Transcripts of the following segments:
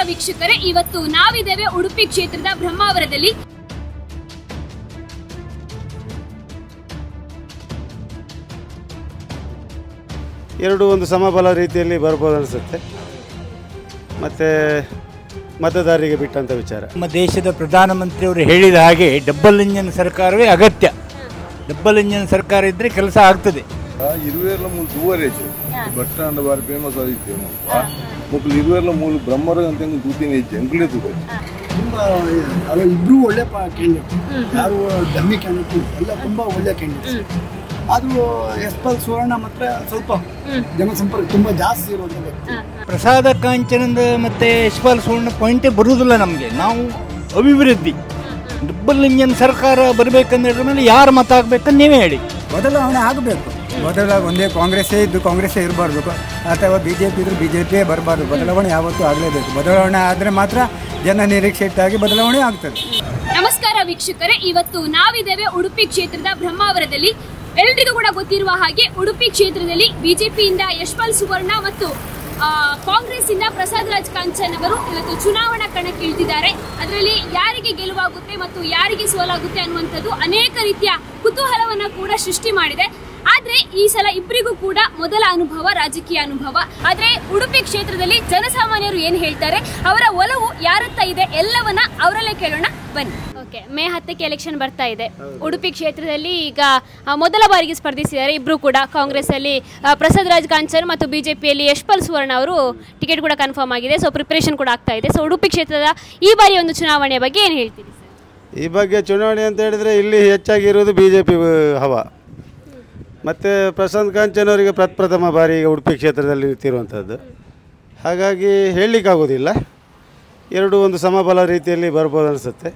ವೀಕ್ಷಕರೇ ಇವತ್ತು ನಾವಿದ್ದೇವೆ ಉಡುಪಿ ಕ್ಷೇತ್ರದ ಬ್ರಹ್ಮಾವರದಲ್ಲಿ ಎರಡು ಒಂದು ಸಮಬಲ ರೀತಿಯಲ್ಲಿ ಬರ್ಬೋದು ಅನಿಸುತ್ತೆ ಮತ್ತು ಮತದಾರರಿಗೆ ಬಿಟ್ಟಂಥ ವಿಚಾರ ನಮ್ಮ ದೇಶದ ಪ್ರಧಾನಮಂತ್ರಿಯವರು ಹೇಳಿದ ಹಾಗೆ ಡಬ್ಬಲ್ ಇಂಜಿನ್ ಸರ್ಕಾರವೇ ಅಗತ್ಯ ಡಬ್ಬಲ್ ಇಂಜಿನ್ ಸರ್ಕಾರ ಇದ್ದರೆ ಕೆಲಸ ಆಗ್ತದೆ ఇరవై ఏళ్ళ మూడు టూవరేజ్ బస్ స్టాండ్ వారి ఫేమస్ అది ఫేమస్ ಮುಕ್ಳು ಇರುವೆಲ್ಲ ಮೂಲ ಬ್ರಹ್ಮರ ಅಂತ ದೂತಿನ ಜಂಗ್ಲೇ ತೂಕ ತುಂಬ ಅಲ್ಲ ಇಬ್ರು ಒಳ್ಳೆ ಕ್ಯಾಂಡಿಡೇಟ್ ಯಾರು ಡಮ್ಮಿ ಕ್ಯಾಂಡಿಡೇಟ್ ಎಲ್ಲ ತುಂಬ ಒಳ್ಳೆ ಕ್ಯಾಂಡಿಡೇಟ್ ಅದು ಎಸ್ ಪಲ್ ಸುವರ್ಣ ಮಾತ್ರ ಸ್ವಲ್ಪ ಜನಸಂಪರ್ಕ ತುಂಬ ಜಾಸ್ತಿ ಇರುವಂಥ ವ್ಯಕ್ತಿ ಪ್ರಸಾದ ಕಾಂಚನದ ಮತ್ತು ಯಶ್ಪಾಲ್ ಸುವರ್ಣ ಪಾಯಿಂಟೇ ಬರುವುದಿಲ್ಲ ನಮಗೆ ನಾವು ಅಭಿವೃದ್ಧಿ ಡಬ್ಬಲ್ ಇಂಜಿನ್ ಸರ್ಕಾರ ಬರಬೇಕಂದ್ರೆ ಮೇಲೆ ಯಾರು ಮತ ಹಾಕ್ಬೇಕಂತ ನೀವೇ ಹೇಳಿ ಬದಲಾವಣೆ ಆಗಬೇಕು ಬದಲಾಗ ಒಂದೇ ಕಾಂಗ್ರೆಸ್ಸೇ ಇದ್ದು ಕಾಂಗ್ರೆಸ್ಸೇ ಇರಬಾರ್ದು ಅಥವಾ ಬಿ ಜೆ ಪಿ ಇದ್ರೂ ಬಿ ಜೆ ಪಿಯೇ ಬರಬಾರ್ದು ಬದಲಾವಣೆ ಯಾವತ್ತೂ ಆಗಲೇಬೇಕು ಬದಲಾವಣೆ ಆದರೆ ಮಾತ್ರ ಜನ ನಿರೀಕ್ಷೆಟ್ಟಾಗಿ ಬದಲಾವಣೆ ಆಗ್ತದೆ ನಮಸ್ಕಾರ ವೀಕ್ಷಕರೇ ಇವತ್ತು ನಾವಿದ್ದೇವೆ ಉಡುಪಿ ಕ್ಷೇತ್ರದ ಬ್ರಹ್ಮಾವರದಲ್ಲಿ ಎಲ್ರಿಗೂ ಕೂಡ ಗೊತ್ತಿರುವ ಹಾಗೆ ಉಡುಪಿ ಕ್ಷೇತ್ರದಲ್ಲಿ ಬಿಜೆಪಿಯಿಂದ ಯಶ್ಪಾಲ್ ಸುವರ್ಣ ಮತ್ತು ಆ, ಕಾಂಗ್ರೆಸ್ ಇಂದ ಪ್ರಸಾದ್ ರಾಜ್ ಕಾಂಚನ್ ಅವರು ಇವತ್ತು ಚುನಾವಣಾ ಕಣಕ್ಕೆ ಇಳಿದಿದ್ದಾರೆ ಅದರಲ್ಲಿ ಯಾರಿಗೆ ಗೆಲುವಾಗುತ್ತೆ ಮತ್ತು ಯಾರಿಗೆ ಸೋಲಾಗುತ್ತೆ ಅನ್ನುವಂಥದ್ದು ಅನೇಕ ರೀತಿಯ ಕುತೂಹಲವನ್ನ ಕೂಡ ಸೃಷ್ಟಿ ಮಾಡಿದೆ ಆದ್ರೆ ಈ ಸಲ ಇಬ್ಬರಿಗೂ ಕೂಡ ಮೊದಲ ಅನುಭವ ರಾಜಕೀಯ ಅನುಭವ ಆದ್ರೆ ಉಡುಪಿ ಕ್ಷೇತ್ರದಲ್ಲಿ ಜನಸಾಮಾನ್ಯರು ಏನ್ ಹೇಳ್ತಾರೆ ಅವರ ಒಲವು ಯಾರತ್ತ ಇದೆ ಎಲ್ಲವನ್ನ ಅವರಲ್ಲೇ ಕೇಳೋಣ ಬನ್ನಿ ಓಕೆ ಮೇ ಹತ್ತಕ್ಕೆ ಎಲೆಕ್ಷನ್ ಬರ್ತಾ ಇದೆ ಉಡುಪಿ ಕ್ಷೇತ್ರದಲ್ಲಿ ಈಗ ಆ, ಮೊದಲ ಬಾರಿಗೆ ಸ್ಪರ್ಧಿಸಿದ್ದಾರೆ ಇಬ್ರು ಕೂಡ ಕಾಂಗ್ರೆಸ್ ಅಲ್ಲಿ ಆ, ಪ್ರಸಾದ್ ರಾಜ್ ಕಾಂಚನ್ ಮತ್ತು ಬಿಜೆಪಿಯಲ್ಲಿ ಯಶ್ಪಾಲ್ ಸುವರ್ಣ ಅವರು ಟಿಕೆಟ್ ಕೂಡ ಕನ್ಫರ್ಮ್ ಆಗಿದೆ ಸೊ ಪ್ರಿಪರೇಷನ್ ಕೂಡ ಆಗ್ತಾ ಇದೆ ಸೊ ಉಡುಪಿ ಕ್ಷೇತ್ರದ ಈ ಬಾರಿ ಒಂದು ಚುನಾವಣೆ ಬಗ್ಗೆ ಏನು ಹೇಳ್ತೀರಿ ಸರ್ ಈ ಬಗ್ಗೆ ಚುನಾವಣೆ ಅಂತ ಹೇಳಿದರೆ ಇಲ್ಲಿ ಹೆಚ್ಚಾಗಿರೋದು ಬಿ ಜೆ ಪಿ ಹವ ಮತ್ತು ಪ್ರಶಾಂತ್ ಕಾಂಚನ್ ಅವರಿಗೆ ಪ್ರಪ್ರಥಮ ಬಾರಿ ಈಗ ಉಡುಪಿ ಕ್ಷೇತ್ರದಲ್ಲಿ ನಿಂತಿರುವಂಥದ್ದು ಹಾಗಾಗಿ ಹೇಳಲಿಕ್ಕಾಗೋದಿಲ್ಲ ಎರಡು ಒಂದು ಸಮಬಲ ರೀತಿಯಲ್ಲಿ ಬರ್ಬೋದು ಅನಿಸುತ್ತೆ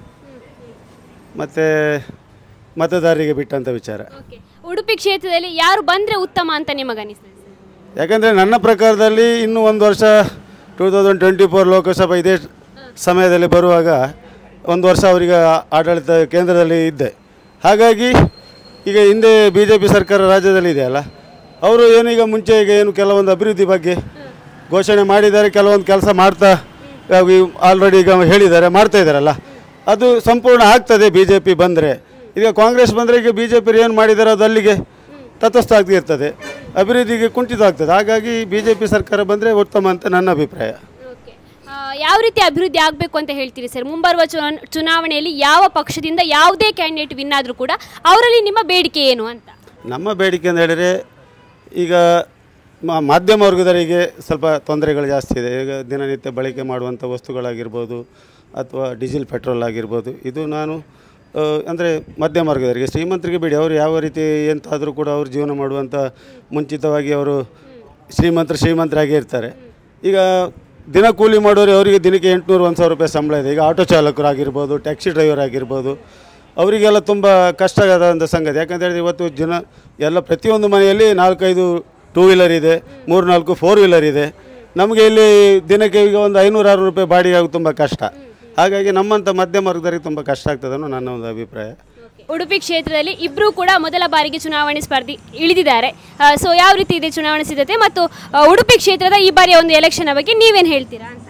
ಮತ್ತು ಮತದಾರರಿಗೆ ಬಿಟ್ಟಂಥ ವಿಚಾರ ಓಕೆ ಉಡುಪಿ ಕ್ಷೇತ್ರದಲ್ಲಿ ಯಾರು ಬಂದ್ರೆ ಉತ್ತಮ ಅಂತ ನಿಮಗೆ ಅನಿಸ್ತದೆ ಸರ್ ಯಾಕಂದರೆ ನನ್ನ ಪ್ರಕಾರದಲ್ಲಿ ಇನ್ನೂ ಒಂದು ವರ್ಷ two thousand twenty four Lok Sabha ಇದೇ ಸಮಯದಲ್ಲಿ ಬರುವಾಗ ಒಂದು ವರ್ಷ ಅವರಿಗೆ ಆಡಳಿತ ಕೇಂದ್ರದಲ್ಲಿ ಇದ್ದೆ ಹಾಗಾಗಿ ಈಗ ಹಿಂದೆ ಬಿ ಜೆ ಪಿ ಸರ್ಕಾರ ರಾಜ್ಯದಲ್ಲಿ ಇದೆಯಲ್ಲ ಅವರು ಏನೀಗ ಮುಂಚೆ ಈಗ ಏನು ಕೆಲವೊಂದು ಅಭಿವೃದ್ಧಿ ಬಗ್ಗೆ ಘೋಷಣೆ ಮಾಡಿದ್ದಾರೆ ಕೆಲವೊಂದು ಕೆಲಸ ಮಾಡ್ತಾ ಆಲ್ರೆಡಿ ಈಗ ಹೇಳಿದ್ದಾರೆ ಮಾಡ್ತಾ ಇದ್ದಾರಲ್ಲ ಅದು ಸಂಪೂರ್ಣ ಆಗ್ತದೆ ಬಿ ಜೆ ಪಿ ಬಂದರೆ ಈಗ ಕಾಂಗ್ರೆಸ್ ಬಂದರೆ ಈಗ ಬಿ ಜೆ ಪಿ ಏನು ಮಾಡಿದ್ದಾರೆ ಅದು ಅಲ್ಲಿಗೆ ತಟಸ್ಥ ಆಗ್ತಿರ್ತದೆ ಅಭಿವೃದ್ಧಿಗೆ ಕುಂಠಿತ ಆಗ್ತದೆ ಹಾಗಾಗಿ ಬಿ ಜೆ ಪಿ ಸರ್ಕಾರ ಬಂದರೆ ಉತ್ತಮ ಅಂತ ನನ್ನ ಅಭಿಪ್ರಾಯ ಓಕೆ ಆ, ಯಾವ ರೀತಿ ಅಭಿವೃದ್ಧಿ ಆಗಬೇಕು ಅಂತ ಹೇಳ್ತೀರಿ ಸರ್ ಮುಂಬರುವ ಚುನಾವ- ಚುನಾವಣೆಯಲ್ಲಿ ಯಾವ ಪಕ್ಷದಿಂದ ಯಾವುದೇ ಕ್ಯಾಂಡಿಡೇಟ್ ವಿನ್ ಆದರೂ ಕೂಡ ಅವರಲ್ಲಿ ನಿಮ್ಮ ಬೇಡಿಕೆ ಏನು ಅಂತ ನಮ್ಮ ಬೇಡಿಕೆ ಅಂತ ಹೇಳಿದರೆ ಈಗ ಮ- ಮಾಧ್ಯಮ ವರ್ಗದವರಿಗೆ ಸ್ವಲ್ಪ ತೊಂದರೆಗಳು ಜಾಸ್ತಿ ಇದೆ ಈಗ ದಿನನಿತ್ಯ ಬಳಕೆ ಮಾಡುವಂಥ ವಸ್ತುಗಳಾಗಿರ್ಬೋದು ಅಥವಾ ಡೀಸೆಲ್ ಪೆಟ್ರೋಲ್ ಆಗಿರ್ಬೋದು ಇದು ನಾನು ಅಂದರೆ ಮಧ್ಯಮ ವರ್ಗದವರಿಗೆ ಶ್ರೀಮಂತರಿಗೆ ಬಿಡಿ ಅವರು ಯಾವ ರೀತಿ ಎಂತಾದರೂ ಕೂಡ ಅವರು ಜೀವನ ಮಾಡುವಂಥ ಮುಂಚಿತವಾಗಿ ಅವರು ಶ್ರೀಮಂತರು ಶ್ರೀಮಂತರಾಗೇ ಇರ್ತಾರೆ ಈಗ ದಿನ ಕೂಲಿ ಮಾಡೋರು ಅವರಿಗೆ ದಿನಕ್ಕೆ ಎಂಟುನೂರು ಒಂದು ಸಾವಿರ ರೂಪಾಯಿ ಸಂಬಳ ಇದೆ ಈಗ ಆಟೋ ಚಾಲಕರಾಗಿರ್ಬೋದು ಟ್ಯಾಕ್ಸಿ ಡ್ರೈವರ್ ಆಗಿರ್ಬೋದು ಅವರಿಗೆಲ್ಲ ತುಂಬ ಕಷ್ಟ ಆದಂಥ ಸಂಗತಿ ಯಾಕಂತ ಹೇಳಿದ್ರೆ ಇವತ್ತು ಜನ ಎಲ್ಲ ಪ್ರತಿಯೊಂದು ಮನೆಯಲ್ಲಿ ನಾಲ್ಕೈದು ಟೂ ವೀಲರ್ ಇದೆ ಮೂರು ನಾಲ್ಕು ಫೋರ್ ವೀಲರ್ ಇದೆ ನಮಗೆ ಇಲ್ಲಿ ದಿನಕ್ಕೆ ಈಗ ಒಂದು ಐನೂರು ಆರುನೂರು ರೂಪಾಯಿ ಬಾಡಿಗೆ ಆಗೋದು ತುಂಬ ಕಷ್ಟ ಹಾಗಾಗಿ ನಮ್ಮಂಥ ಮಧ್ಯಮ ವರ್ಗದವರಿಗೆ ತುಂಬ ಕಷ್ಟ ಆಗ್ತದೆ ಅನ್ನೋ ನನ್ನ ಒಂದು ಅಭಿಪ್ರಾಯ ಉಡುಪಿ ಕ್ಷೇತ್ರದಲ್ಲಿ ಇಬ್ಬರೂ ಕೂಡ ಮೊದಲ ಬಾರಿಗೆ ಚುನಾವಣೆ ಸ್ಪರ್ಧಿ ಇಳಿದಿದ್ದಾರೆ ಸೊ ಯಾವ ರೀತಿ ಇದೆ ಚುನಾವಣೆ ಸಿದ್ಧತೆ ಮತ್ತು ಆ, ಉಡುಪಿ ಕ್ಷೇತ್ರದ ಈ ಬಾರಿಯ ಒಂದು ಎಲೆಕ್ಷನ್ ಬಗ್ಗೆ ನೀವೇನು ಹೇಳ್ತೀರಾ ಅಂತ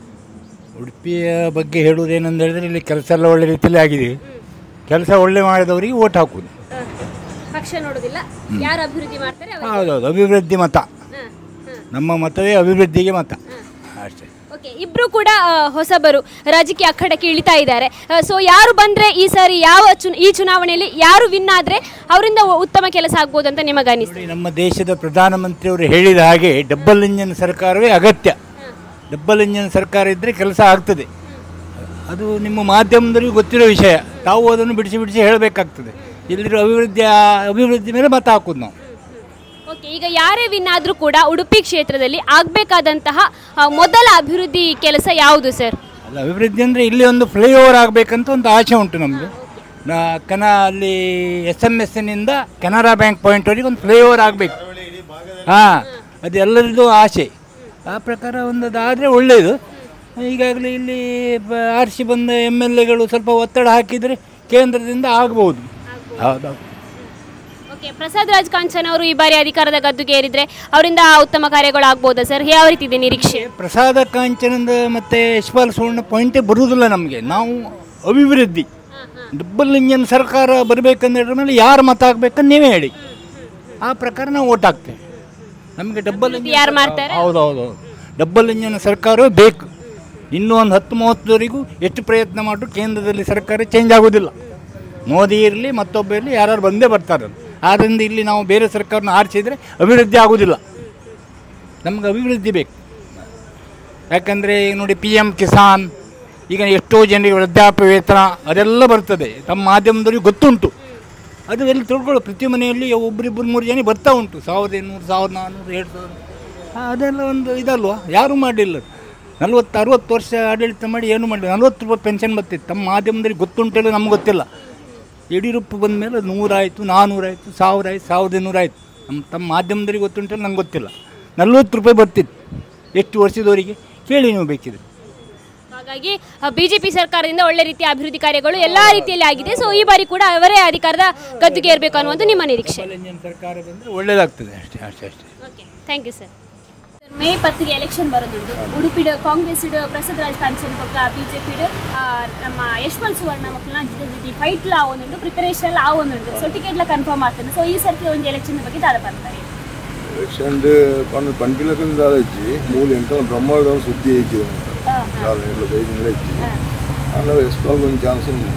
ಉಡುಪಿಯ ಬಗ್ಗೆ ಹೇಳುವುದೇನೆಂದು ಹೇಳಿದ್ರೆ ಇಲ್ಲಿ ಕೆಲಸ ಎಲ್ಲ ಒಳ್ಳೆ ರೀತಿಯಲ್ಲಿ ಆಗಿದೆ ಕೆಲಸ ಒಳ್ಳೆ ಮಾಡಿದವರಿಗೆ ಓಟ್ ಹಾಕುವುದು ಪಕ್ಷ ನೋಡೋದಿಲ್ಲ ಯಾರು ಅಭಿವೃದ್ಧಿ ಮಾಡ್ತಾರೆ ಅವ್ರಿಗೆ. ಹೌದೌದು ಅಭಿವೃದ್ಧಿ ಮತ ಹ, ಹ. ನಮ್ಮ ಮತವೇ ಅಭಿವೃದ್ಧಿಗೆ ಮತ ಅಷ್ಟೇ ಓಕೆ ಇಬ್ರು ಕೂಡ ಆ, ಹೊಸಬರು ರಾಜಕೀಯ ಅಖಾಡಕ್ಕೆ ಇಳಿತಾ ಇದ್ದಾರೆ ಸೊ ಯಾರು ಬಂದ್ರೆ ಈ ಸಾರಿ ಯಾವ ಚು ಈ ಚುನಾವಣೆಯಲ್ಲಿ ಯಾರು ವಿನ್ ಆದ್ರೆ ಅವರಿಂದ ಉತ್ತಮ ಕೆಲಸ ಆಗ್ಬೋದು ಅಂತ ನಿಮಗೆ ಅನಿಸ್ತದೆ ನೋಡಿ, ನಮ್ಮ ದೇಶದ ಪ್ರಧಾನಮಂತ್ರಿಯವರು ಹೇಳಿದ ಹಾಗೆ ಡಬ್ಬಲ್ ಇಂಜಿನ್ ಸರ್ಕಾರವೇ ಅಗತ್ಯ ಡಬ್ಬಲ್ ಇಂಜಿನ್ ಸರ್ಕಾರ ಇದ್ದರೆ ಕೆಲಸ ಆಗ್ತದೆ ಅದು ನಿಮ್ಮ ಮಾಧ್ಯಮದವರಿಗೂ ಗೊತ್ತಿರೋ ವಿಷಯ ತಾವು ಅದನ್ನು ಬಿಡಿಸಿ ಬಿಡಿಸಿ ಹೇಳಬೇಕಾಗ್ತದೆ ಇಲ್ಲಿರೋ ಅಭಿವೃದ್ಧಿ ಅಭಿವೃದ್ಧಿ ಮೇಲೆ ಮತ ಹಾಕೋದು ನಾವು ಓಕೆ ಈಗ ಯಾರೇ ವಿನ್ ಆದ್ರೂ ಕೂಡ ಉಡುಪಿ ಕ್ಷೇತ್ರದಲ್ಲಿ ಆಗ್ಬೇಕಾದಂತಹ ಆ, ಮೊದಲ ಅಭಿವೃದ್ಧಿ ಕೆಲಸ ಯಾವುದು ಸರ್ ಅಲ್ಲ ಅಭಿವೃದ್ಧಿ ಅಂದರೆ ಇಲ್ಲಿ ಒಂದು ಫ್ಲೈಓವರ್ ಆಗಬೇಕಂತ ಒಂದು ಆಸೆ ಉಂಟು ನಮಗೆ ನಾ ಕನ ಅಲ್ಲಿ ಎಸ್ ಎಮ್ ಎಸ್ ಎನ್ನಿಂದ ಕೆನರಾ ಬ್ಯಾಂಕ್ ಪಾಯಿಂಟ್ವರೆಗೆ ಒಂದು ಫ್ಲೈಓವರ್ ಆಗಬೇಕು ಹಾಂ ಅದು ಎಲ್ಲರಿಗೂ ಆಸೆ ಆ ಪ್ರಕಾರ ಒಂದು ಅದಾದರೆ ಒಳ್ಳೆಯದು ಈಗಾಗಲೇ ಇಲ್ಲಿ ಆರಿಸಿ ಬಂದ ಎಮ್ ಎಲ್ ಎಗಳು ಸ್ವಲ್ಪ ಒತ್ತಡ ಹಾಕಿದರೆ ಕೇಂದ್ರದಿಂದ ಆಗ್ಬೋದು ಹೌದೌದು ಓಕೆ ಓಕೆ ಪ್ರಸಾದ್ ರಾಜ್ ಕಾಂಚನ್ ಅವರು ಈ ಬಾರಿ ಅಧಿಕಾರದ ಗದ್ದುಗೆ ಏರಿದ್ರೆ ಅವರಿಂದ ಉತ್ತಮ ಕಾರ್ಯಗಳು ಆಗ್ಬೋದಾ ಸರ್ ಯಾವ ರೀತಿ ಇದೆ ನಿರೀಕ್ಷೆ ಪ್ರಸಾದ ಕಾಂಚನದ ಮತ್ತು ಯಶ್ಪಾಲ್ ಸುವರ್ಣ ಪಾಯಿಂಟೇ ಬರುವುದಿಲ್ಲ ನಮಗೆ ನಾವು ಅಭಿವೃದ್ಧಿ ಡಬ್ಬಲ್ ಇಂಜನ್ ಸರ್ಕಾರ ಬರಬೇಕಂದ್ರೆ ಮೇಲೆ ಯಾರು ಮತ ಹಾಕ್ಬೇಕಂತ ನೀವೇ ಹೇಳಿ ಆ ಪ್ರಕಾರ ನಾವು ಓಟ್ ಹಾಕ್ತೇವೆ ನಮಗೆ ಡಬ್ಬಲ್ ಇಂಜನ್ ಯಾರು ಮಾಡ್ತಾರೆ ಹೌದು ಹೌದು ಹೌದು ಡಬ್ಬಲ್ ಇಂಜನ್ ಸರ್ಕಾರವೇ ಬೇಕು ಇನ್ನೂ ಒಂದು ಹತ್ತು ಮೂವತ್ತರವರೆಗೂ ಎಷ್ಟು ಪ್ರಯತ್ನ ಮಾಡಿದ್ರು ಕೇಂದ್ರದಲ್ಲಿ ಸರ್ಕಾರ ಚೇಂಜ್ ಆಗೋದಿಲ್ಲ ಮೋದಿ ಇರಲಿ ಮತ್ತೊಬ್ಬ ಇರಲಿ ಯಾರು ಬಂದೇ ಬರ್ತಾರೆ ಆದ್ದರಿಂದ ಇಲ್ಲಿ ನಾವು ಬೇರೆ ಸರ್ಕಾರನ ಆರಿಸಿದರೆ ಅಭಿವೃದ್ಧಿ ಆಗೋದಿಲ್ಲ ನಮ್ಗೆ ಅಭಿವೃದ್ಧಿ ಬೇಕು ಯಾಕಂದರೆ ಈಗ ನೋಡಿ ಪಿ ಎಮ್ ಕಿಸಾನ್ ಈಗ ಎಷ್ಟೋ ಜನರಿಗೆ ವೃದ್ಧಾಪ್ಯ ವೇತನ ಅದೆಲ್ಲ ಬರ್ತದೆ ತಮ್ಮ ಮಾಧ್ಯಮದವರಿಗೆ ಗೊತ್ತುಂಟು ಅದು ಎಲ್ಲಿ ತಿಳ್ಕೊಳ್ಳೋ ಪ್ರತಿ ಮನೆಯಲ್ಲಿ ಒಬ್ಬರಿಬ್ಬರು ಮೂರು ಜನ ಬರ್ತಾ ಉಂಟು ಸಾವಿರದ ಇನ್ನೂರು ಸಾವಿರದ ನಾನ್ನೂರು ಎರಡು ಸಾವಿರ ಆ, ಅದೆಲ್ಲ ಒಂದು ಇದಲ್ವಾ ಯಾರೂ ಮಾಡಲಿಲ್ಲ ನಲ್ವತ್ತು ಅರುವತ್ತು ವರ್ಷ ಆಡಳಿತ ಮಾಡಿ ಏನು ಮಾಡಲಿಲ್ಲ ನಲ್ವತ್ತು ರೂಪಾಯಿ ಪೆನ್ಷನ್ ಬರ್ತಿತ್ತು ತಮ್ಮ ಮಾಧ್ಯಮದಲ್ಲಿ ಗೊತ್ತುಂಟಲ್ಲ ನಮ್ಗೆ ಗೊತ್ತಿಲ್ಲ ಯಡಿಯೂರಪ್ಪ ಬಂದ ಮೇಲೆ ನೂರಾಯಿತು ನಾನ್ನೂರಾಯಿತು ಸಾವಿರ ಆಯಿತು ಸಾವಿರದ ಇನ್ನೂರು ಆಯಿತು ನಮ್ಮ ತಮ್ಮ ಮಾಧ್ಯಮದಲ್ಲಿ ಗೊತ್ತುಂಟಲ್ಲ ನಂಗೆ ಗೊತ್ತಿಲ್ಲ ನಲ್ವತ್ತು ರೂಪಾಯಿ ಬರ್ತಿತ್ತು ಎಷ್ಟು ವರ್ಷದವರಿಗೆ ಕೇಳಿ ನೀವು ಬೇಕಿದ್ರೆ ಹಾಗಾಗಿ ಬಿಜೆಪಿ ಸರ್ಕಾರದಿಂದ ಒಳ್ಳೆ ರೀತಿಯ ಅಭಿವೃದ್ಧಿ ಕಾರ್ಯಗಳು ಎಲ್ಲಾ ರೀತಿಯಲ್ಲಿ ಆಗಿದೆ ಸೊ ಈ ಬಾರಿ ಕೂಡ ಅವರೇ ಅಧಿಕಾರದ ಗದ್ದುಗೆ ಏರ್ಬೇಕು ಅನ್ನುವಂಥ ನಿಮ್ಮ ನಿರೀಕ್ಷೆ ಇಂಜಿನ್ ಸರ್ಕಾರ ಬಂದರೆ ಒಳ್ಳೆಯದಾಗ್ತದೆ ಅಷ್ಟೇ ಅಷ್ಟೇ ಅಷ್ಟೇ okay thank you sir May ಪತ್ತಿಗೆ ಎಲೆಕ್ಷನ್ ಬರೋದುಂಟು ಉಡುಪಿಡ ಕಾಂಗ್ರೆಸ್ ಇಡು ಪ್ರಸಾದ್ ರಾಜ್ ಕಾಂಚನ್ ಪಕ್ಕ ಬಿಜೆಪಿ ನಮ್ಮ ಯಶ್ವಂತ್ ಸುವರ್ಣ ಮಕ್ಕಳನ್ನ ಜೊತೆ ಜೊತೆ ಫೈಟ್ ಲ ಆವೊಂದುಂಡು ಪ್ರಿಪರೇಷನ್ ಎಲ್ಲ ಆವೊಂದುಂಡು ಸೊ ಟಿಕೆಟ್ ಲ ಕನ್ಫರ್ಮ್ ಆಗ್ತದೆ ಸೊ ಈ ಸರ್ತಿ ಒಂದು ಎಲೆಕ್ಷನ್ ಬಗ್ಗೆ ದಾದ ಬರ್ತಾರೆ ಎಲೆಕ್ಷನ್ ಪಂಡ ಪಂಟಿಲಕನ್ ದಾದಜ್ಜಿ ಮೂಲ ಎಂಟ ಬ್ರಹ್ಮಾಂಡ ಸುದ್ದಿ ಐತಿ ಯಾರು ಎಲ್ಲ ಬೈದಿಂಗ್ಲ ಐತಿ ಅಲ್ಲ ಎಸ್ಪಾಲ್ ಒಂದು ಚಾನ್ಸ್ ఉంది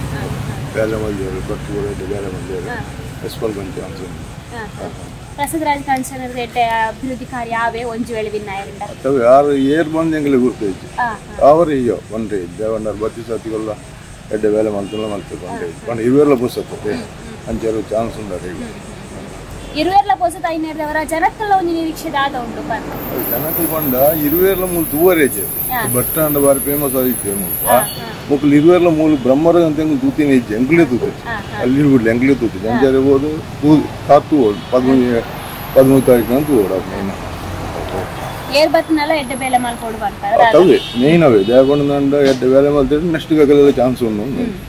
ಬೇಲೆ ಮಂದಿಯವರು ಕಟ್ಟು ಬೇಲೆ ಮಂದಿಯವರು ಎಸ್ಪಾಲ್ ಒಂದು ಚಾನ್ಸ್ ఉంది ಪ್ರಸಾದ್ ರಾಜ್ ಕಾಂಚನ್ ರೆಡ್ಡೆ ಅಭಿವೃದ್ಧಿ ಕಾರ್ಯ ಆವೆ ಒಂಜು ವೇಳೆ ವಿನ್ನಾಯರಿಂದ ಅಥವಾ ಯಾರು ಏರ್ ಬಂದು ಎಂಗ್ಲೆ ಗುರ್ತೈತಿ ಅವರು ಈಗ ಬಂದ್ರೆ ದೇವಣ್ಣರ ಬತ್ತಿ ಸತಿಗೆಲ್ಲ ಎಡ್ಡೆ ಬೇಲೆ ಮಂತಲ್ಲ ಮಂತ ಬಂದ್ರೆ ಪಂಡ ಇವೆಲ್ಲ ಬುಸತ್ತೆ ಅಂಚೆಲ್ಲ ಚಾನ್ಸ್ ಉಂಡಾರೆ ಈಗ ಇರುವೆರ್ಲ ಪೊಸತ್ ಐನೇರ್ದವರ ಜನಕ್ಕಲ್ಲ ಒಂದು ನಿರೀಕ್ಷೆ ದಾದ ಉಂಟು ಪರ್ ಜನಕ್ಕೆ ಬಂದ ಇರುವೆರ್ಲ ಮೂಲ ತೂವರೇಜೆ ಬಸ್ ಸ್ಟಾಂಡ್ ಬಾರಿ ಫೇಮಸ್ ಆಗಿತ್ತು ಮುಲ್ಪ ಮುಕ್ಕಲು ಇರುವೆರ್ಲ ಮೂಲ ಬ್ರಹ್ಮರ ಅಂತ ತೂತಿನ ಇಜ್ಜೆ ಎಂಗ್ಲೇ ತೂತೆ ಅಲ್ಲಿ ಬಿಡ್ಲಿ ಎಂಗ್ಲೇ ತೂತಿ ಜಂಜಾರೆ ಹೋದು ತೂ ತಾತು ಹೋದು ಪದ್ಮೂರು ಪದ್ಮೂರು ತಾರೀಕು ಅಂತ ಹೋಡು ಮೇನ್ ಏರ್ ಬತ್ನೆಲ್ಲ ಎಡ್ಡೆ ಬೇಲೆ ಮಾಡ್ಕೊಂಡು ಬರ್ತಾರೆ ಅವೇ ಮೇನ್ ಅವೇ ದೇವಗೊಂಡ ದಂಡ ಎಡ್ಡೆ ಬೇಲೆ ಮಾಡ್ತಾರೆ ನೆಕ್ಸ್ಟ್ ಗಗಲೆಲ್ಲ ಚಾನ್ಸ್ ಉಂಡು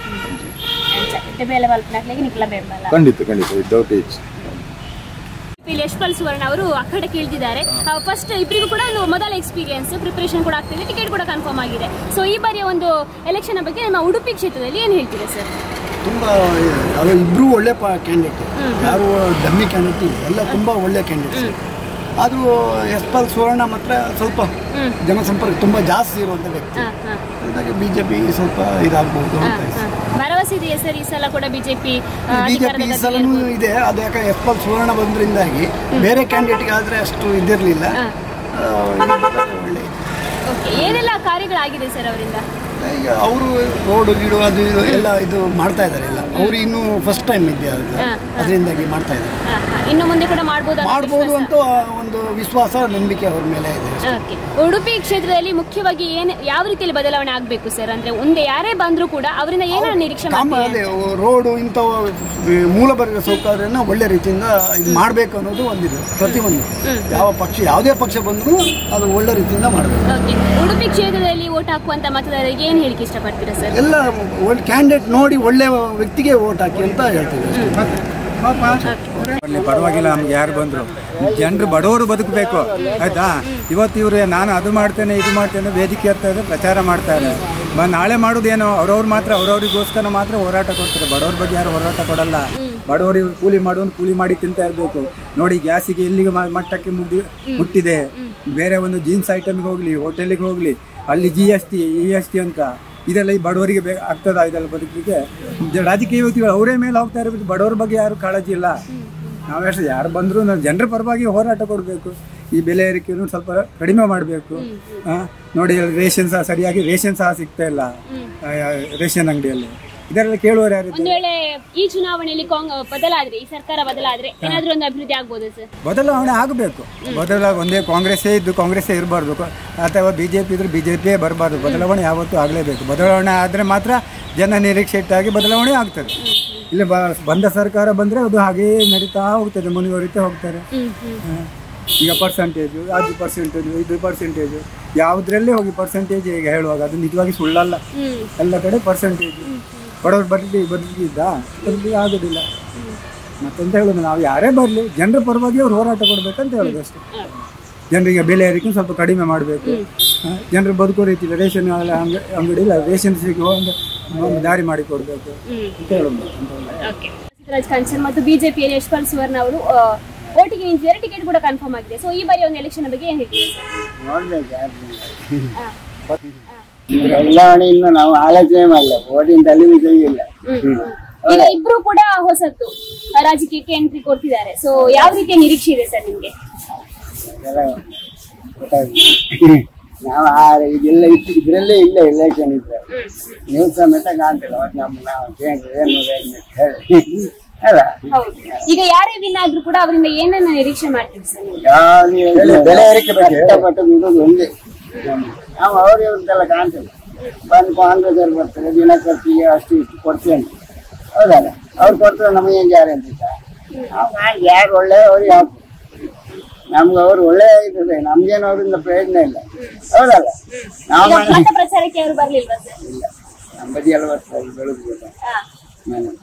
ಎಡ್ಡೆ ಬೇಲೆ ಮಲ್ಪನಾಕ್ಲಿಗೆ ನಿಕ್ಲ ಬೆಂಬಲ ಖಂಡಿತ ಖಂಡಿತ ವಿದೌಟ್ ಏಜ್ ಇಲ್ಲಿ ಯಶ್ಪಾಲ್ ಸುವರ್ಣ ಅವರು ಆ ಕಡೆ ಕೇಳ್ತಿದ್ದಾರೆ ಫಸ್ಟ್ ಇಬ್ಬರಿಗೂ ಕೂಡ ಒಂದು ಮೊದಲ ಎಕ್ಸ್ಪೀರಿಯನ್ಸ್ ಪ್ರಿಪರೇಷನ್ ಕೂಡ ಆಗ್ತಿದೆ ಟಿಕೆಟ್ ಕೂಡ ಕನ್ಫರ್ಮ್ ಆಗಿದೆ ಸೊ ಈ ಬಾರಿಯ ಒಂದು ಎಲೆಕ್ಷನ್ ಬಗ್ಗೆ ನಮ್ಮ ಉಡುಪಿ ಕ್ಷೇತ್ರದಲ್ಲಿ ಏನು ಹೇಳ್ತೀರಾ ಸರ್ ತುಂಬ ಅದು ಇಬ್ಬರು ಒಳ್ಳೆ ಪ ಕ್ಯಾಂಡಿಡೇಟ್ ಯಾರು ಡಮ್ಮಿ ಕ್ಯಾಂಡಿಡೇಟ್ ಇಲ್ಲ ಎಲ್ಲ ತುಂಬ ಒಳ್ಳೆ ಕ್ಯಾಂಡಿಡೇಟ್ಸ್ ಆದರೂ ಯಶ್ಪಾಲ್ ಸುವರ್ಣ ಮಾತ್ರ ಸ್ವಲ್ಪ ಜನಸಂಪರ್ಕ ತುಂಬ ಜಾಸ್ತಿ ಇರುವಂಥ ವ್ಯಕ್ತಿ ಹಾಗಾಗಿ ಬಿ ಜೆ ಪಿ ಸ್ವಲ್ಪ ಇದಾಗ್ಬೋದು ಅಂತ ಭರವಸೆ ಇದೆಯಾ ಸರ್ ಈ ಸಲ ಕೂಡ ಬಿಜೆಪಿ ಬಿ ಜೆ ಪಿ ಈ ಸಲನೂ ಇದೆ ಅದು ಯಾಕೆ ಯಶ್ಪಾಲ್ ಸುವರ್ಣ ಬಂದ್ರಿಂದಾಗಿ ಬೇರೆ ಕ್ಯಾಂಡಿಡೇಟ್ಗೆ ಆದರೆ ಅಷ್ಟು ಇದಿರಲಿಲ್ಲ ಒಳ್ಳೆ ಇದೆ. ಓಕೆ ಏನೆಲ್ಲ ಕಾರ್ಯಗಳಾಗಿದೆ ಸರ್ ಅವರಿಂದ ಈಗ ಅವರು ರೋಡ್ ಗೀಡು ಅದು ಇದು ಎಲ್ಲ ಇದು ಮಾಡ್ತಾ ಇದ್ದಾರೆ ಎಲ್ಲ ಅವರು ಇನ್ನೂ ಫಸ್ಟ್ ಟೈಮ್ ಇದೆ ಅದು ಅದರಿಂದಾಗಿ ಮಾಡ್ತಾ ಇದ್ದಾರೆ ಇನ್ನು ಮುಂದೆ ಕೂಡ ಮಾಡ್ಬೋದು ಅನ್ನೋ ಮಾಡ್ಬೋದು ವಿಶ್ವಾಸ. ಅಂತ ಒಂದು ವಿಶ್ವಾಸ ನಂಬಿಕೆ ಅವ್ರ ಮೇಲೆ ಇದೆ ಓಕೆ ಉಡುಪಿ ಕ್ಷೇತ್ರದಲ್ಲಿ ಮುಖ್ಯವಾಗಿ ಏನು ಯಾವ ರೀತಿಯಲ್ಲಿ ಬದಲಾವಣೆ ಆಗಬೇಕು ಸರ್ ಅಂದ್ರೆ ಮುಂದೆ ಯಾರೇ ಬಂದರೂ ಕೂಡ ಅವರಿಂದ ಏನಾದ್ರು ನಿರೀಕ್ಷೆ ಕಾಮ ಮಾಡ್ತೀರಾ ಅದೇ ರೋಡು ಇಂಥವು ಮೂಲಭರಿತ ಸೌಕರ್ಯನ ಒಳ್ಳೆ ರೀತಿಯಿಂದ ಇದು ಮಾಡಬೇಕು ಅನ್ನೋದು ಒಂದಿದೆ ಪ್ರತಿಯೊಂದು ಯಾವ ಪಕ್ಷ ಯಾವುದೇ ಪಕ್ಷ ಬಂದರೂ ಅದು ಒಳ್ಳೆ ರೀತಿಯಿಂದ ಮಾಡಬೇಕು ಓಕೆ ಉಡುಪಿ ಕ್ಷೇತ್ರದಲ್ಲಿ ವೋಟ್ ಹಾಕುವಂತ ಮತದಾರರಿಗೆ ಏನು ಹೇಳಿಕೆ ಇಷ್ಟಪಡ್ತೀರಾ ಸರ್ ಎಲ್ಲ ಒಳ್ಳೆ ಕ್ಯಾಂಡಿಡೇಟ್ ನೋಡಿ ಒಳ್ಳೆ ವ್ಯಕ್ತಿಗೆ ವೋಟ್ ಹಾಕಿ ಅಂತ ಹೇಳ್ತೀವಿ ಅಲ್ಲಿ ಪರವಾಗಿಲ್ಲ ನಮ್ಗೆ ಯಾರು ಬಂದರು ಜನರು ಬಡವರು ಬದುಕಬೇಕು ಆಯ್ತಾ ಇವತ್ತು ಇವರು ನಾನು ಅದು ಮಾಡ್ತೇನೆ ಇದು ಮಾಡ್ತೇನೆ ವೇದಿಕೆ ಇರ್ತಾರೆ ಪ್ರಚಾರ ಮಾಡ್ತಾರೆ ಮ ನಾಳೆ ಮಾಡೋದೇನೋ ಅವ್ರವ್ರು ಮಾತ್ರ ಅವ್ರವ್ರಿಗೋಸ್ಕರ ಮಾತ್ರ ಹೋರಾಟ ಕೊಡ್ತಾರೆ ಬಡವ್ರ ಬಗ್ಗೆ ಯಾರು ಹೋರಾಟ ಕೊಡಲ್ಲ ಬಡವರಿಗೆ ಕೂಲಿ ಮಾಡೋನು ಕೂಲಿ ಮಾಡಿ ತಿಂತ ಇರಬೇಕು ನೋಡಿ ಗ್ಯಾಸಿಗೆ ಎಲ್ಲಿಗೆ ಮ- ಮಟ್ಟಕ್ಕೆ ಮುಗ್ದಿ ಮುಟ್ಟಿದೆ ಬೇರೆ ಒಂದು ಜೀನ್ಸ್ ಐಟಮ್ಗೆ ಹೋಗಲಿ ಹೋಟೆಲಿಗೆ ಹೋಗಲಿ ಅಲ್ಲಿ ಜಿ ಎಸ್ ಟಿ ಇ ಎಸ್ ಟಿ ಅಂತ ಇದೆಲ್ಲ ಈ ಬಡವರಿಗೆ ಬೇ ಆಗ್ತದ ಇದೆಲ್ಲ ಬದುಕಲಿಕ್ಕೆ ಜ- ರಾಜಕೀಯ ವ್ಯಕ್ತಿಗಳು ಅವರೇ ಮೇಲೆ ಹೋಗ್ತಾ ಇರಬೇಕು ಬಡವರ ಬಗ್ಗೆ ಯಾರು ಕಾಳಜಿ ಇಲ್ಲ ನಾವೆಷ್ಟು ಯಾರು ಬಂದರೂ ನಾವು ಜನರ ಪರವಾಗಿ ಹೋರಾಟ ಕೊಡಬೇಕು ಈ ಬೆಲೆ ಏರಿಕೆಯನ್ನು ಸ್ವಲ್ಪ ಕಡಿಮೆ ಮಾಡಬೇಕು ನೋಡಿ ರೇಷನ್ ಸಹ ಸರಿಯಾಗಿ ರೇಷನ್ ಸಹ ಸಿಗ್ತಾ ಇಲ್ಲ ಆ, ರೇಷನ್ ಅಂಗಡಿಯಲ್ಲಿ ಇದೆಲ್ಲ ಕೇಳುವವರು ಯಾರು ಒಂದು ವೇಳೆ ಈ ಚುನಾವಣೆಯಲ್ಲಿ ಕಾಂಗ್ ಬದಲಾದ್ರೆ ಈ ಸರ್ಕಾರ ಬದಲಾದ್ರೆ ಏನಾದ್ರೂ ಒಂದು ಅಭಿವೃದ್ಧಿ ಆಗ್ಬೋದಾ ಸರ್ ಬದಲಾವಣೆ ಆಗಬೇಕು ಬದಲ ಒಂದೇ ಕಾಂಗ್ರೆಸ್ಸೇ ಇದ್ದು ಕಾಂಗ್ರೆಸ್ಸೇ ಇರಬಾರ್ದು ಅಥವಾ ಬಿ ಜೆ ಪಿ ಇದ್ರೆ ಬಿ ಜೆ ಪಿಯೇ ಬರಬಾರ್ದು ಬದಲಾವಣೆ ಯಾವತ್ತೂ ಆಗಲೇಬೇಕು ಬದಲಾವಣೆ ಆದರೆ ಮಾತ್ರ ಜನ ನಿರೀಕ್ಷೆ ಇಟ್ಟಾಗಿ ಬದಲಾವಣೆ ಆಗ್ತದೆ ಇಲ್ಲಿ ಬ ಬಂದ ಸರ್ಕಾರ ಬಂದರೆ ಅದು ಹಾಗೇ ನಡೀತಾ ಹೋಗ್ತದೆ ಮುಂದುವರಿತಾ ಹೋಗ್ತಾರೆ ಹ. ಈಗ ಪರ್ಸೆಂಟೇಜು ಅದು ಪರ್ಸೆಂಟೇಜು ಇದು ಪರ್ಸೆಂಟೇಜು ಯಾವುದ್ರಲ್ಲೇ ಹೋಗಿ ಪರ್ಸೆಂಟೇಜ್ ಈಗ ಹೇಳುವಾಗ ಅದು ನಿಜವಾಗಿ ಸುಳ್ಳಲ್ಲ ಎಲ್ಲ ಕಡೆ ಪರ್ಸೆಂಟೇಜು ಬಡವರು ಬರಲಿ ಬದುಕಿದ್ದ ಬರಲಿ ಆಗೋದಿಲ್ಲ ಮತ್ತೆಂತ ಹೇಳೋದು ನಾವು ಯಾರೇ ಬರಲಿ ಜನರ ಪರವಾಗಿ ಅವ್ರು ಹೋರಾಟ ಕೊಡ್ಬೇಕಂತ ಹೇಳೋದು ಅಷ್ಟೇ ಜನರಿಗೆ ಬೆಲೆ ಏರಿಕೆ ಸ್ವಲ್ಪ ಕಡಿಮೆ ಮಾಡಬೇಕು ಜನರು ಬದುಕೋ ರೀತಿ ರೇಷನ್ ಅಂಗ- ಅಂಗಡಿ ಇಲ್ಲ ರೇಷನ್ ಸಿಗುವ ಒಂದು ಒಂದು ದಾರಿ ಮಾಡಿ ಕೊಡಬೇಕು ಅಂತ ಹೇಳೋದು ಸಿದ್ದರಾಜ್ ಕಾಂಚನ್ ಮತ್ತು ಬಿಜೆಪಿಯಲ್ಲಿ ಯಶ್ಪಾಲ್ ಸುವರ್ಣ ಅವರು ಓಟಿಗೆ ನಿಂತಿದ್ದಾರೆ ಟಿಕೆಟ್ ಕೂಡ ಕನ್ಫರ್ಮ್ ಆಗಿದೆ ಸೊ ಈ ಬಾರಿ ಒಂದು ಎಲೆಕ್ಷನ್ ಬಗ್ಗೆ ಏನ್ ಹೇಳ್ತೀವಿ ನೋಡ್ಬೇಕು ಬದಲಾವಣೆ ಇನ್ನು ನಾವು ಆಲೋಚನೆ ಮಾಡಲ್ಲ ಓಟಿನ ತಲೆ ಇಲ್ಲ ಈಗ ಇಬ್ರು ಕೂಡ ಹೊಸತ್ತು ರಾಜಕೀಯಕ್ಕೆ ಎಂಟ್ರಿ ಕೊಡ್ತಿದ್ದಾರೆ ಸೊ ಯಾವ ರೀತಿಯ ನಿರೀಕ್ಷೆ ಇದೆ ಸರ್ ನಿಮ್ಗೆ ಅದೆಲ್ಲ ಗೊತ್ತಾಗುತ್ತೆ. ನಾವು ಆ ಇದೆಲ್ಲ ಇತ್ತು ಇದ್ರಲ್ಲೇ ಇಲ್ಲ ಎಲೆಕ್ಷನ್ ಇದ್ರೆ ನೀವು ಸಮೇತ ಕಾಣ್ತಿಲ್ಲ ಅವತ್ತು ನಮ್ಮ ನಾವು ಕೇಂದ್ರ ಏನು ಏನು ಹೇಳಿ ಅಲ್ಲ ಹೌದು ಈಗ ಯಾರೇ ವಿನ್ ಆದ್ರೂ ಕೂಡ ಅವರಿಂದ ಏನನ್ನ ನಿರೀಕ್ಷೆ ಮಾಡ್ತೀವಿ ಸರ್ ನೀವು ಯಾವ್ದು ಬೆಲೆ ಏರಿಕೆ ಕಷ್ಟಪಟ್ಟು ದುಡಿದು ಒಂದೇ ನಾವು ಅವ್ರು ಇವ್ರದ್ದೆಲ್ಲ ಕಾಣ್ತಿಲ್ಲ ಬಂದು ಕಾಂಗ್ರೆಸ್ ಅವ್ರು ಬರ್ತಾರೆ ದಿನ ಖರ್ಚಿಗೆ ಅಷ್ಟು ಇಷ್ಟು ಕೊಡ್ತೀವಿ ಅಂತ ಹೌದಲ್ಲ ಅವ್ರು ಕೊಡ್ತಾರೆ ನಮಗೆ ಏನು ಗ್ಯಾರಂಟಿ ನಾವು ಯಾರು ಒಳ್ಳೆ ಅವ್ರಿಗೆ ಹಾಕು ನಮ್ಗೆ ಅವ್ರು ಒಳ್ಳೆ ಇರ್ತದೆ ನಮ್ಗೇನು ಅವರಿಂದ ಪ್ರಯೋಜನ ಇಲ್ಲ ಹೌದಲ್ಲ ನಾವು ಈಗ ಮತ ಪ್ರಚಾರಕ್ಕೆ ಅವರು ಬರ್ಲಿಲ್ವಾ ಸರ್ ಇಲ್ಲ ನಮ್ಮ ಬದಿಯಲ್ಲಿ ಬರ್ತಾರೆ ಬೆಳೆದು ಹಾ. ಮನೆ